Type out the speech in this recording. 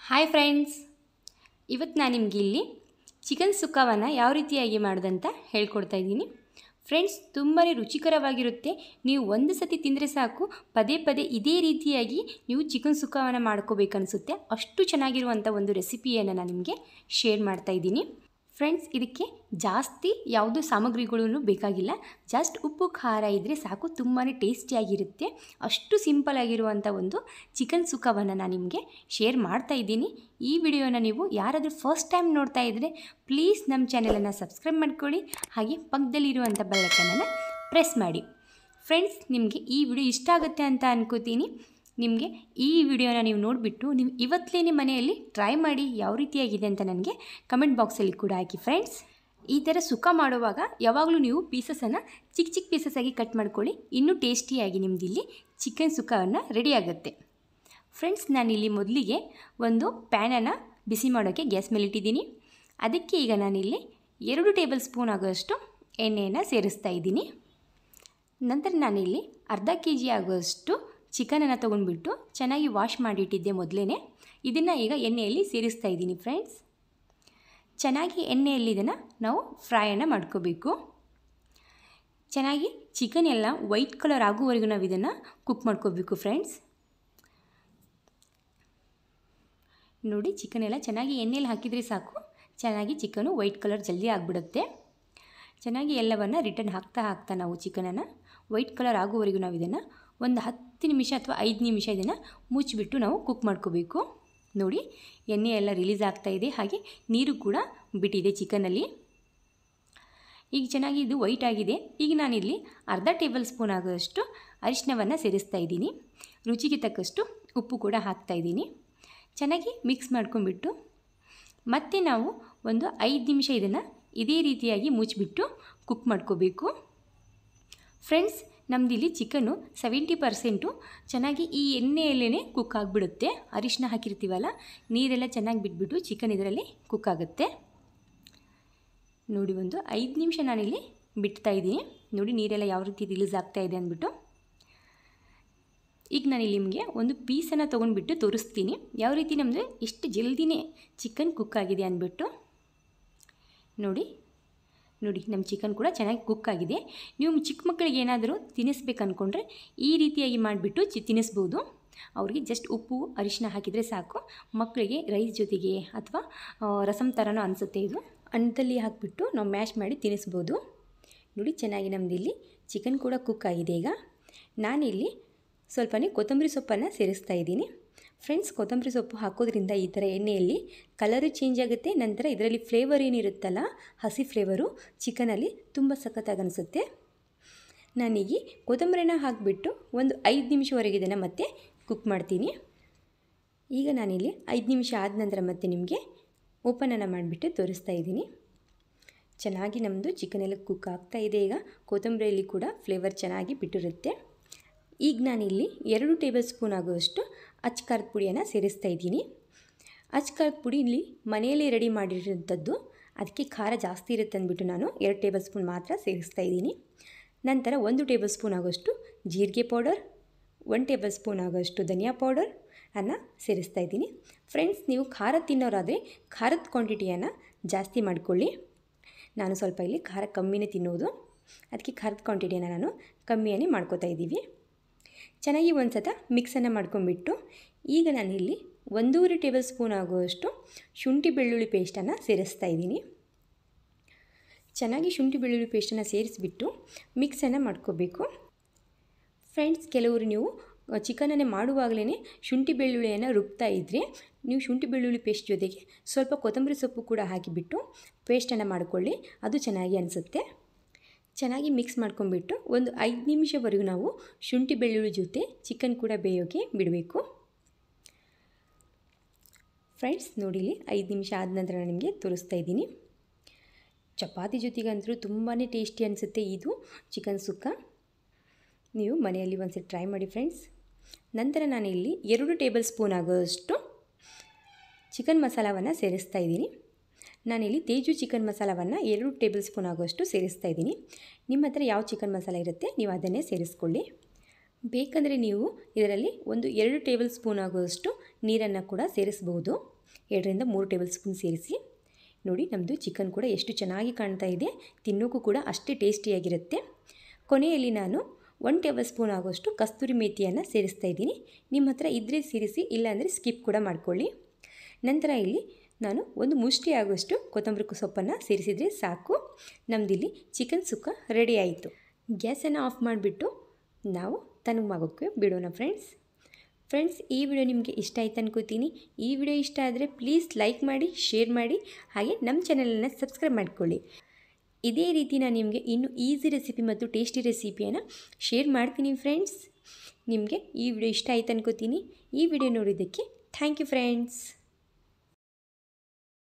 hi friends ಇವತ್ತು ನಾನು ನಿಮಗೆ ಇಲ್ಲಿ ಚಿಕನ್ ಸುಕ್ಕವನ್ನು ಯಾವ ರೀತಿಯಾಗಿ ಮಾಡೋದಂತ ಹೇಳ್ಕೊಡ್ತಾ ಇದ್ದೀನಿ ಫ್ರೆಂಡ್ಸ್ ತುಂಬಾ ರುಚಿಕರವಾಗಿರುತ್ತೆ ನೀವು ಒಂದು ಸತಿ ತಿಂದರೆ ಸಾಕು ಪದೇ ಪದೇ ಇದೇ ರೀತಿಯಾಗಿ ನೀವು ಚಿಕನ್ ಸುಕ್ಕವನ್ನು ಮಾಡ್ಕೋಬೇಕನ್ನಿಸುತ್ತೆ ಅಷ್ಟು ಚೆನ್ನಾಗಿರುವಂಥ ಒಂದು ರೆಸಿಪಿಯನ್ನು ನಾನು ನಿಮಗೆ ಶೇರ್ ಮಾಡ್ತಾ ಇದ್ದೀನಿ ಫ್ರೆಂಡ್ಸ್ ಇದಕ್ಕೆ ಜಾಸ್ತಿ ಯಾವುದೂ ಸಾಮಗ್ರಿಗಳೂ ಬೇಕಾಗಿಲ್ಲ ಜಸ್ಟ್ ಉಪ್ಪು ಖಾರ ಇದ್ದರೆ ಸಾಕು ತುಂಬಾ ಟೇಸ್ಟಿಯಾಗಿರುತ್ತೆ ಅಷ್ಟು ಸಿಂಪಲ್ ಆಗಿರುವಂಥ ಒಂದು ಚಿಕನ್ ಸುಕ್ಕವನ್ನು ನಾನು ನಿಮಗೆ ಶೇರ್ ಮಾಡ್ತಾ ಇದ್ದೀನಿ ಈ ವಿಡಿಯೋನ ನೀವು ಯಾರಾದರೂ ಫಸ್ಟ್ ಟೈಮ್ ನೋಡ್ತಾ ಇದ್ದರೆ ಪ್ಲೀಸ್ ನಮ್ಮ ಚಾನಲನ್ನು ಸಬ್ಸ್ಕ್ರೈಬ್ ಮಾಡ್ಕೊಳ್ಳಿ ಹಾಗೆ ಪಕ್ಕದಲ್ಲಿರುವಂಥ ಬೆಲ್ಲಕ್ಕನನ್ನು ಪ್ರೆಸ್ ಮಾಡಿ ಫ್ರೆಂಡ್ಸ್ ನಿಮಗೆ ಈ ವಿಡಿಯೋ ಇಷ್ಟ ಆಗುತ್ತೆ ಅಂತ ಅನ್ಕೋತೀನಿ ನಿಮಗೆ ಈ ವಿಡಿಯೋನ ನೀವು ನೋಡಿಬಿಟ್ಟು ನೀವು ಇವತ್ತಲೇ ಮನೆಯಲ್ಲಿ ಟ್ರೈ ಮಾಡಿ ಯಾವ ರೀತಿಯಾಗಿದೆ ಅಂತ ನನಗೆ ಕಮೆಂಟ್ ಬಾಕ್ಸಲ್ಲಿ ಕೂಡ ಹಾಕಿ ಫ್ರೆಂಡ್ಸ್ ಈ ಥರ ಸುಕ್ಕ ಮಾಡುವಾಗ ಯಾವಾಗಲೂ ನೀವು ಪೀಸಸನ್ನು ಚಿಕ್ಕ ಚಿಕ್ಕ ಪೀಸಸ್ ಆಗಿ ಕಟ್ ಮಾಡ್ಕೊಳ್ಳಿ ಇನ್ನೂ ಟೇಸ್ಟಿಯಾಗಿ ನಿಮ್ಮದಿಲ್ಲಿ ಚಿಕನ್ ಸುಕ್ಕವನ್ನು ರೆಡಿ ಆಗುತ್ತೆ ಫ್ರೆಂಡ್ಸ್ ನಾನಿಲ್ಲಿ ಮೊದಲಿಗೆ ಒಂದು ಪ್ಯಾನನ್ನು ಬಿಸಿ ಮಾಡೋಕ್ಕೆ ಗ್ಯಾಸ್ ಮೇಲೆ ಇಟ್ಟಿದ್ದೀನಿ ಅದಕ್ಕೆ ಈಗ ನಾನಿಲ್ಲಿ ಎರಡು ಟೇಬಲ್ ಸ್ಪೂನ್ ಆಗೋಷ್ಟು ಎಣ್ಣೆಯನ್ನು ಸೇರಿಸ್ತಾ ಇದ್ದೀನಿ ನಂತರ ನಾನಿಲ್ಲಿ ಅರ್ಧ ಕೆ ಜಿ ಆಗೋಷ್ಟು ಚಿಕನನ್ನು ತೊಗೊಂಡ್ಬಿಟ್ಟು ಚೆನ್ನಾಗಿ ವಾಶ್ ಮಾಡಿಟ್ಟಿದ್ದೆ ಮೊದಲೇ ಇದನ್ನು ಈಗ ಎಣ್ಣೆಯಲ್ಲಿ ಸೇರಿಸ್ತಾ ಇದ್ದೀನಿ ಫ್ರೆಂಡ್ಸ್ ಚೆನ್ನಾಗಿ ಎಣ್ಣೆಯಲ್ಲಿ ಇದನ್ನು ನಾವು ಫ್ರೈಯನ್ನು ಮಾಡ್ಕೋಬೇಕು ಚೆನ್ನಾಗಿ ಚಿಕನ್ ಎಲ್ಲ ವೈಟ್ ಕಲರ್ ಆಗುವವರೆಗೂ ನಾವು ಇದನ್ನು ಕುಕ್ ಮಾಡ್ಕೋಬೇಕು ಫ್ರೆಂಡ್ಸ್ ನೋಡಿ ಚಿಕನ್ ಎಲ್ಲ ಚೆನ್ನಾಗಿ ಎಣ್ಣೆಯಲ್ಲಿ ಹಾಕಿದರೆ ಸಾಕು ಚೆನ್ನಾಗಿ ಚಿಕನು ವೈಟ್ ಕಲರ್ ಜಲ್ದಿ ಆಗಿಬಿಡುತ್ತೆ ಚೆನ್ನಾಗಿ ಎಲ್ಲವನ್ನು ರಿಟರ್ನ್ ಹಾಕ್ತಾ ಹಾಕ್ತಾ ನಾವು ಚಿಕನನ್ನು ವೈಟ್ ಕಲರ್ ಆಗುವವರೆಗೂ ನಾವು ಇದನ್ನು ಒಂದು ಹತ್ತು ನಿಮಿಷ ಅಥವಾ ಐದು ನಿಮಿಷ ಇದನ್ನು ಮುಚ್ಚಿಬಿಟ್ಟು ನಾವು ಕುಕ್ ಮಾಡ್ಕೋಬೇಕು ನೋಡಿ ಎಣ್ಣೆ ಎಲ್ಲ ರಿಲೀಸ್ ಆಗ್ತಾ ಇದೆ ಹಾಗೆ ನೀರು ಕೂಡ ಬಿಟ್ಟಿದೆ ಚಿಕನಲ್ಲಿ ಈಗ ಚೆನ್ನಾಗಿ ಇದು ವೈಟ್ ಆಗಿದೆ ಈಗ ನಾನಿಲ್ಲಿ ಅರ್ಧ ಟೇಬಲ್ ಸ್ಪೂನ್ ಆಗೋಷ್ಟು ಅರಿಶಿನವನ್ನು ಸೇರಿಸ್ತಾ ಇದ್ದೀನಿ ರುಚಿಗೆ ತಕ್ಕಷ್ಟು ಉಪ್ಪು ಕೂಡ ಹಾಕ್ತಾ ಇದ್ದೀನಿ ಚೆನ್ನಾಗಿ ಮಿಕ್ಸ್ ಮಾಡ್ಕೊಂಡ್ಬಿಟ್ಟು ಮತ್ತೆ ನಾವು ಒಂದು ಐದು ನಿಮಿಷ ಇದನ್ನು ಇದೇ ರೀತಿಯಾಗಿ ಮುಚ್ಚಿಬಿಟ್ಟು ಕುಕ್ ಮಾಡ್ಕೋಬೇಕು ಫ್ರೆಂಡ್ಸ್ ನಮ್ಮದಿಲ್ಲಿ ಚಿಕನ್ನು ಸೆವೆಂಟಿ ಪರ್ಸೆಂಟು ಚೆನ್ನಾಗಿ ಈ ಎಣ್ಣೆಯಲ್ಲೇ ಕುಕ್ ಆಗಿಬಿಡುತ್ತೆ ಅರಿಶಿನ ಹಾಕಿರ್ತೀವಲ್ಲ ನೀರೆಲ್ಲ ಚೆನ್ನಾಗಿ ಬಿಟ್ಬಿಟ್ಟು ಚಿಕನ್ ಇದರಲ್ಲಿ ಕುಕ್ ಆಗುತ್ತೆ ನೋಡಿ ಒಂದು ಐದು ನಿಮಿಷ ನಾನಿಲ್ಲಿ ಬಿಡ್ತಾ ಇದ್ದೀನಿ ನೋಡಿ ನೀರೆಲ್ಲ ಯಾವ ರೀತಿ ರಿಲೀಸ್ ಆಗ್ತಾ ಇದೆ ಅಂದ್ಬಿಟ್ಟು ಈಗ ನಾನಿಲ್ಲಿ ನಿಮಗೆ ಒಂದು ಪೀಸನ್ನು ತೊಗೊಂಡ್ಬಿಟ್ಟು ತೋರಿಸ್ತೀನಿ ಯಾವ ರೀತಿ ನಮ್ಮದು ಎಷ್ಟು ಜಲ್ದಿನೇ ಚಿಕನ್ ಕುಕ್ ಆಗಿದೆ ಅಂದ್ಬಿಟ್ಟು ನೋಡಿ ನೋಡಿ ನಮ್ಮ ಚಿಕನ್ ಕೂಡ ಚೆನ್ನಾಗಿ ಕುಕ್ ಆಗಿದೆ ನೀವು ಚಿಕ್ಕ ಮಕ್ಕಳಿಗೆ ಏನಾದರೂ ತಿನ್ನಿಸ್ಬೇಕು ಅಂದ್ಕೊಂಡ್ರೆ ಈ ರೀತಿಯಾಗಿ ಮಾಡಿಬಿಟ್ಟು ಚಿ ತಿನ್ನಿಸ್ಬೋದು ಅವ್ರಿಗೆ ಜಸ್ಟ್ ಉಪ್ಪು ಅರಿಶಿನ ಹಾಕಿದರೆ ಸಾಕು ಮಕ್ಕಳಿಗೆ ರೈಸ್ ಜೊತೆಗೆ ಅಥವಾ ರಸಮ್ ಥರನೂ ಅನಿಸುತ್ತೆ ಇದು ಅನ್ನದಲ್ಲಿ ಹಾಕಿಬಿಟ್ಟು ನಾವು ಮ್ಯಾಶ್ ಮಾಡಿ ತಿನ್ನಿಸ್ಬೋದು ನೋಡಿ ಚೆನ್ನಾಗಿ ನಮ್ಮದಿಲ್ಲಿ ಚಿಕನ್ ಕೂಡ ಕುಕ್ ಆಗಿದೆ ಈಗ ನಾನಿಲ್ಲಿ ಸ್ವಲ್ಪನೇ ಕೊತ್ತಂಬರಿ ಸೊಪ್ಪನ್ನು ಸೇರಿಸ್ತಾ ಇದ್ದೀನಿ ಫ್ರೆಂಡ್ಸ್ ಕೊತ್ತಂಬರಿ ಸೊಪ್ಪು ಹಾಕೋದ್ರಿಂದ ಈ ಥರ ಎಣ್ಣೆಯಲ್ಲಿ ಕಲರು ಚೇಂಜ್ ಆಗುತ್ತೆ ನಂತರ ಇದರಲ್ಲಿ ಫ್ಲೇವರ್ ಏನಿರುತ್ತಲ್ಲ ಹಸಿ ಫ್ಲೇವರು ಚಿಕನಲ್ಲಿ ತುಂಬ ಸಖತ್ತಾಗಿ ಅನಿಸುತ್ತೆ ನಾನೀಗ ಕೊತ್ತಂಬರಿನ ಹಾಕಿಬಿಟ್ಟು ಒಂದು ಐದು ನಿಮಿಷವರೆಗೆ ಇದನ್ನು ಮತ್ತೆ ಕುಕ್ ಮಾಡ್ತೀನಿ ಈಗ ನಾನಿಲ್ಲಿ ಐದು ನಿಮಿಷ ಆದ ನಂತರ ಮತ್ತೆ ನಿಮಗೆ ಓಪನನ್ನು ಮಾಡಿಬಿಟ್ಟು ತೋರಿಸ್ತಾ ಇದ್ದೀನಿ ಚೆನ್ನಾಗಿ ನಮ್ಮದು ಚಿಕನ್ ಎಲ್ಲ ಕುಕ್ ಆಗ್ತಾ ಇದೆ ಈಗ ಕೊತ್ತಂಬರಿಯಲ್ಲಿ ಕೂಡ ಫ್ಲೇವರ್ ಚೆನ್ನಾಗಿ ಬಿಟ್ಟಿರುತ್ತೆ ಈಗ ನಾನಿಲ್ಲಿ ಎರಡು ಟೇಬಲ್ ಸ್ಪೂನ್ ಆಗುವಷ್ಟು ಅಚ್ಚ ಖಾರದ ಪುಡಿಯನ್ನು ಸೇರಿಸ್ತಾ ಇದ್ದೀನಿ ಅಚ್ಚ ಖಾರದ ಪುಡಿ ಇಲ್ಲಿ ಮನೆಯಲ್ಲೇ ರೆಡಿ ಮಾಡಿರೋಂಥದ್ದು ಅದಕ್ಕೆ ಖಾರ ಜಾಸ್ತಿ ಇರುತ್ತೆ ಅಂದ್ಬಿಟ್ಟು ನಾನು ಎರಡು ಟೇಬಲ್ ಸ್ಪೂನ್ ಮಾತ್ರ ಸೇರಿಸ್ತಾ ಇದ್ದೀನಿ ನಂತರ ಒಂದು ಟೇಬಲ್ ಸ್ಪೂನ್ ಆಗೋಷ್ಟು ಜೀರಿಗೆ ಪೌಡರ್ ಒನ್ ಟೇಬಲ್ ಸ್ಪೂನ್ ಆಗೋಷ್ಟು ಧನಿಯಾ ಪೌಡರ್ ಅನ್ನು ಸೇರಿಸ್ತಾ ಇದ್ದೀನಿ ಫ್ರೆಂಡ್ಸ್ ನೀವು ಖಾರ ತಿನ್ನೋರಾದರೆ ಖಾರದ ಕ್ವಾಂಟಿಟಿಯನ್ನು ಜಾಸ್ತಿ ಮಾಡಿಕೊಳ್ಳಿ ನಾನು ಸ್ವಲ್ಪ ಇಲ್ಲಿ ಖಾರ ಕಮ್ಮಿನೇ ತಿನ್ನೋದು ಅದಕ್ಕೆ ಖಾರದ ಕ್ವಾಂಟಿಟಿಯನ್ನು ನಾನು ಕಮ್ಮಿಯೇ ಮಾಡ್ಕೋತಾ ಇದ್ದೀವಿ ಚೆನ್ನಾಗಿ ಒಂದು ಸತ ಮಿಕ್ಸನ್ನು ಮಾಡ್ಕೊಂಬಿಟ್ಟು ಈಗ ನಾನಿಲ್ಲಿ ಒಂದೂವರೆ ಟೇಬಲ್ ಸ್ಪೂನ್ ಆಗುವಷ್ಟು ಶುಂಠಿ ಬೆಳ್ಳುಳ್ಳಿ ಪೇಸ್ಟನ್ನು ಸೇರಿಸ್ತಾ ಇದ್ದೀನಿ ಚೆನ್ನಾಗಿ ಶುಂಠಿ ಬೆಳ್ಳುಳ್ಳಿ ಪೇಸ್ಟನ್ನು ಸೇರಿಸ್ಬಿಟ್ಟು ಮಿಕ್ಸನ್ನು ಮಾಡ್ಕೋಬೇಕು ಫ್ರೆಂಡ್ಸ್ ಕೆಲವರು ನೀವು ಚಿಕನನ್ನೇ ಮಾಡುವಾಗಲೇ ಶುಂಠಿ ಬೆಳ್ಳುಳ್ಳಿಯನ್ನು ರುಬ್ತಾ ಇದ್ದರೆ ನೀವು ಶುಂಠಿ ಬೆಳ್ಳುಳ್ಳಿ ಪೇಸ್ಟ್ ಜೊತೆಗೆ ಸ್ವಲ್ಪ ಕೊತ್ತಂಬರಿ ಸೊಪ್ಪು ಕೂಡ ಹಾಕಿಬಿಟ್ಟು ಪೇಸ್ಟನ್ನು ಮಾಡಿಕೊಳ್ಳಿ ಅದು ಚೆನ್ನಾಗಿ ಅನಿಸುತ್ತೆ ಚೆನ್ನಾಗಿ ಮಿಕ್ಸ್ ಮಾಡ್ಕೊಂಬಿಟ್ಟು ಒಂದು ಐದು ನಿಮಿಷವರೆಗೂ ನಾವು ಶುಂಠಿ ಬೆಳ್ಳುಳ್ಳಿ ಜೊತೆ ಚಿಕನ್ ಕೂಡ ಬೇಯೋಕ್ಕೆ ಬಿಡಬೇಕು ಫ್ರೆಂಡ್ಸ್ ನೋಡಿಲಿ ಐದು ನಿಮಿಷ ಆದ ನಂತರ ನಾನು ನಿಮಗೆ ತೋರಿಸ್ತಾ ಇದ್ದೀನಿ ಚಪಾತಿ ಜೊತೆಗಂತೂ ತುಂಬಾ ಟೇಸ್ಟಿ ಅನಿಸುತ್ತೆ ಇದು ಚಿಕನ್ ಸುಕ್ಕ ನೀವು ಮನೆಯಲ್ಲಿ ಒಂದ್ಸರಿ ಟ್ರೈ ಮಾಡಿ ಫ್ರೆಂಡ್ಸ್ ನಂತರ ನಾನಿಲ್ಲಿ ಎರಡು ಟೇಬಲ್ ಸ್ಪೂನ್ ಆಗೋಷ್ಟು ಚಿಕನ್ ಮಸಾಲವನ್ನು ಸೇರಿಸ್ತಾ ಇದ್ದೀನಿ ನಾನಿಲ್ಲಿ ತೇಜು ಚಿಕನ್ ಮಸಾಲವನ್ನು ಎರಡು ಟೇಬಲ್ ಸ್ಪೂನ್ ಆಗೋಷ್ಟು ಸೇರಿಸ್ತಾ ಇದ್ದೀನಿ ನಿಮ್ಮ ಹತ್ರ ಯಾವ ಚಿಕನ್ ಮಸಾಲ ಇರುತ್ತೆ ನೀವು ಅದನ್ನೇ ಸೇರಿಸ್ಕೊಳ್ಳಿ ಬೇಕಂದರೆ ನೀವು ಇದರಲ್ಲಿ ಒಂದು ಎರಡು ಟೇಬಲ್ ಸ್ಪೂನ್ ಆಗುವಷ್ಟು ನೀರನ್ನು ಕೂಡ ಸೇರಿಸ್ಬೋದು ಎರಡರಿಂದ ಮೂರು ಟೇಬಲ್ ಸ್ಪೂನ್ ಸೇರಿಸಿ ನೋಡಿ ನಮ್ಮದು ಚಿಕನ್ ಕೂಡ ಎಷ್ಟು ಚೆನ್ನಾಗಿ ಕಾಣ್ತಾ ಇದೆ ತಿನ್ನೋಕ್ಕೂ ಕೂಡ ಅಷ್ಟೇ ಟೇಸ್ಟಿಯಾಗಿರುತ್ತೆ ಕೊನೆಯಲ್ಲಿ ನಾನು ಒನ್ ಟೇಬಲ್ ಸ್ಪೂನ್ ಆಗೋಷ್ಟು ಕಸ್ತೂರಿ ಮೇಥಿಯನ್ನು ಸೇರಿಸ್ತಾ ಇದ್ದೀನಿ ನಿಮ್ಮ ಹತ್ರ ಇದ್ದರೆ ಸೇರಿಸಿ ಇಲ್ಲಾಂದರೆ ಸ್ಕಿಪ್ ಕೂಡ ಮಾಡ್ಕೊಳ್ಳಿ ನಂತರ ಇಲ್ಲಿ ನಾನು ಒಂದು ಮುಷ್ಟಿ ಆಗುವಷ್ಟು ಕೊತ್ತಂಬರಿ ಸೊಪ್ಪನ್ನು ಸೇರಿಸಿದರೆ ಸಾಕು ನಮ್ಮದಿಲ್ಲಿ ಚಿಕನ್ ಸುಕ್ಕ ರೆಡಿ ಆಯಿತು ಗ್ಯಾಸನ್ನು ಆಫ್ ಮಾಡಿಬಿಟ್ಟು ನಾವು ತಣ್ಣಗಾಗೋಕ್ಕೆ ಬಿಡೋಣ ಫ್ರೆಂಡ್ಸ್ ಫ್ರೆಂಡ್ಸ್ ಈ ವಿಡಿಯೋ ನಿಮಗೆ ಇಷ್ಟ ಆಯ್ತು ಅನ್ಕೋತೀನಿ ಈ ವಿಡಿಯೋ ಇಷ್ಟ ಆದರೆ ಪ್ಲೀಸ್ ಲೈಕ್ ಮಾಡಿ ಶೇರ್ ಮಾಡಿ ಹಾಗೆ ನಮ್ಮ ಚಾನಲನ್ನು ಸಬ್ಸ್ಕ್ರೈಬ್ ಮಾಡ್ಕೊಳ್ಳಿ ಇದೇ ರೀತಿ ನಾನು ನಿಮಗೆ ಇನ್ನೂ ಈಸಿ ರೆಸಿಪಿ ಮತ್ತು ಟೇಸ್ಟಿ ರೆಸಿಪಿಯನ್ನು ಶೇರ್ ಮಾಡ್ತೀನಿ ಫ್ರೆಂಡ್ಸ್ ನಿಮಗೆ ಈ ವಿಡಿಯೋ ಇಷ್ಟ ಆಯ್ತು ಅನ್ಕೋತೀನಿ ಈ ವಿಡಿಯೋ ನೋಡಿದ್ದಕ್ಕೆ ಥ್ಯಾಂಕ್ ಯು ಫ್ರೆಂಡ್ಸ್